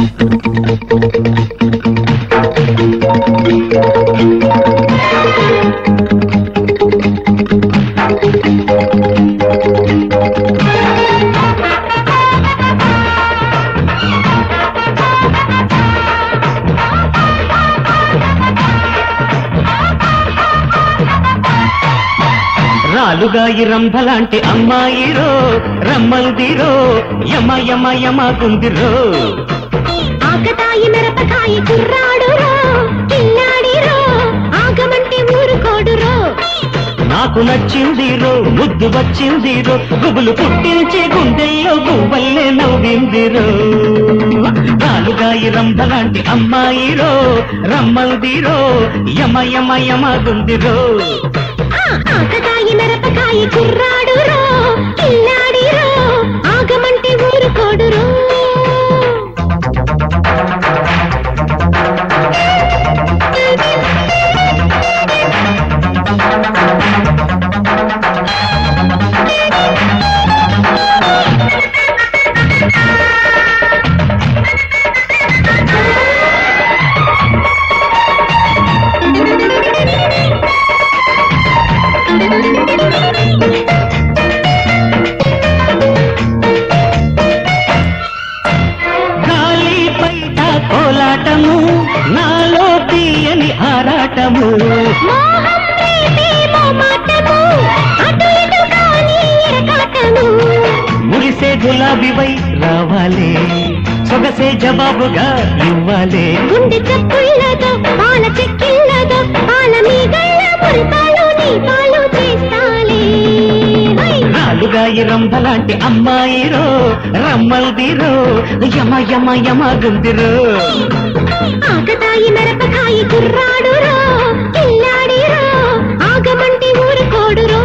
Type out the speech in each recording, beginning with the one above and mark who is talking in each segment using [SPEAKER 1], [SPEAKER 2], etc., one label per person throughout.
[SPEAKER 1] రాలుగాయి రంభలాంటి అమ్మాయిరో రమ్మలుదిరో యమ యమ యమ గుందిరో
[SPEAKER 2] ఆకతాయి మిరపకాయి కుర్రాడురో కిల్లాడిరో ఆగమంటే ఊరుకోడురో
[SPEAKER 1] నాకు నచ్చిందిరో ముద్దు వచ్చిందిరో గుబులు పుట్టించే గుండెల్లో గువ్వల్లే నవ్విందిరో రాలుగాయి రంభలాంటి అమ్మాయిరో రమ్మలుదిరో యమ యమ యమ గుందిరో
[SPEAKER 2] ఆ ఆకతాయి మిరపకాయి కుర్రాడురో కిల్లాడిరో ఆగమంటే ఊరుకోడురో
[SPEAKER 1] గాలి బయట కోలాటము నాలో తీయని ఆరాటము
[SPEAKER 2] మోహం ప్రేమేమో మాటము అటు ఇటు కాని ఎరకాటము
[SPEAKER 1] మురిసే గులాబీవై రావాలే సొగసే జవాబుగా ఇవ్వాలే
[SPEAKER 2] గుండె చప్పుళ్ళతో పాల చెక్కిళ్ళతో పాల మీగళ్ళ మురిపాలు నీ పాలు చేస్తాలే హై!
[SPEAKER 1] నాలుగాయి రంభలాంటి అమ్మాయిరో రమ్మల్దిరో యమ యమ యమ గుందిరో
[SPEAKER 2] ఆకతాయి మిరపకాయి కుర్రాడురో కిల్లాడిరో ఆగమంటే ఊరుకోడురో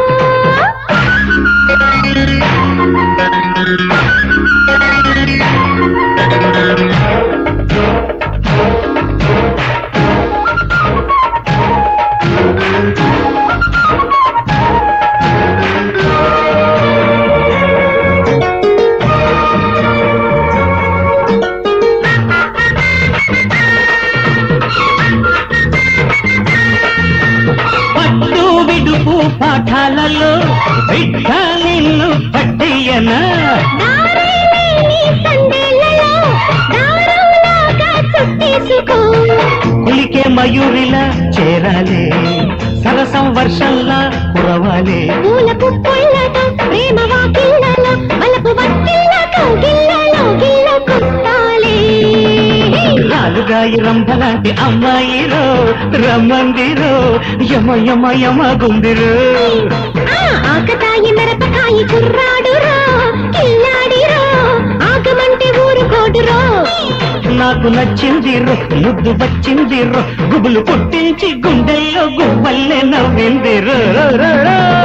[SPEAKER 1] పట్టు విడుపు పాఠాలలో బిడ్డ నిన్ను పట్టయ్యనా
[SPEAKER 2] దారైలేని సందేళ్లలో దారంలాగా చుట్టేసుకో
[SPEAKER 1] కులికే మయూరిలా చేరాలే సరసం వర్షంలా కురవాలే
[SPEAKER 2] పూల పుప్పొళ్ళతో ప్రేమ వాకిళ్ళలో వలపు వట్టిళ్ళ కౌగిళ్ళలో గిల్ల కుస్తాలే
[SPEAKER 1] నాలుగాయి రంభలాంటి అమ్మాయిరో రమ్మందిరో యమ యమ యమ గుందిరో
[SPEAKER 2] ఆ ఆకతాయి మిరపకాయి కుర్రాడురో కిల్లాడిరో ఆగమంటే ఊరుకోడురో
[SPEAKER 1] నాకు నచ్చిందిరో ముద్దు వచ్చిందిరో గుబులు పుట్టించి గుండెల్లో గువ్వల్లే నవ్విందిరో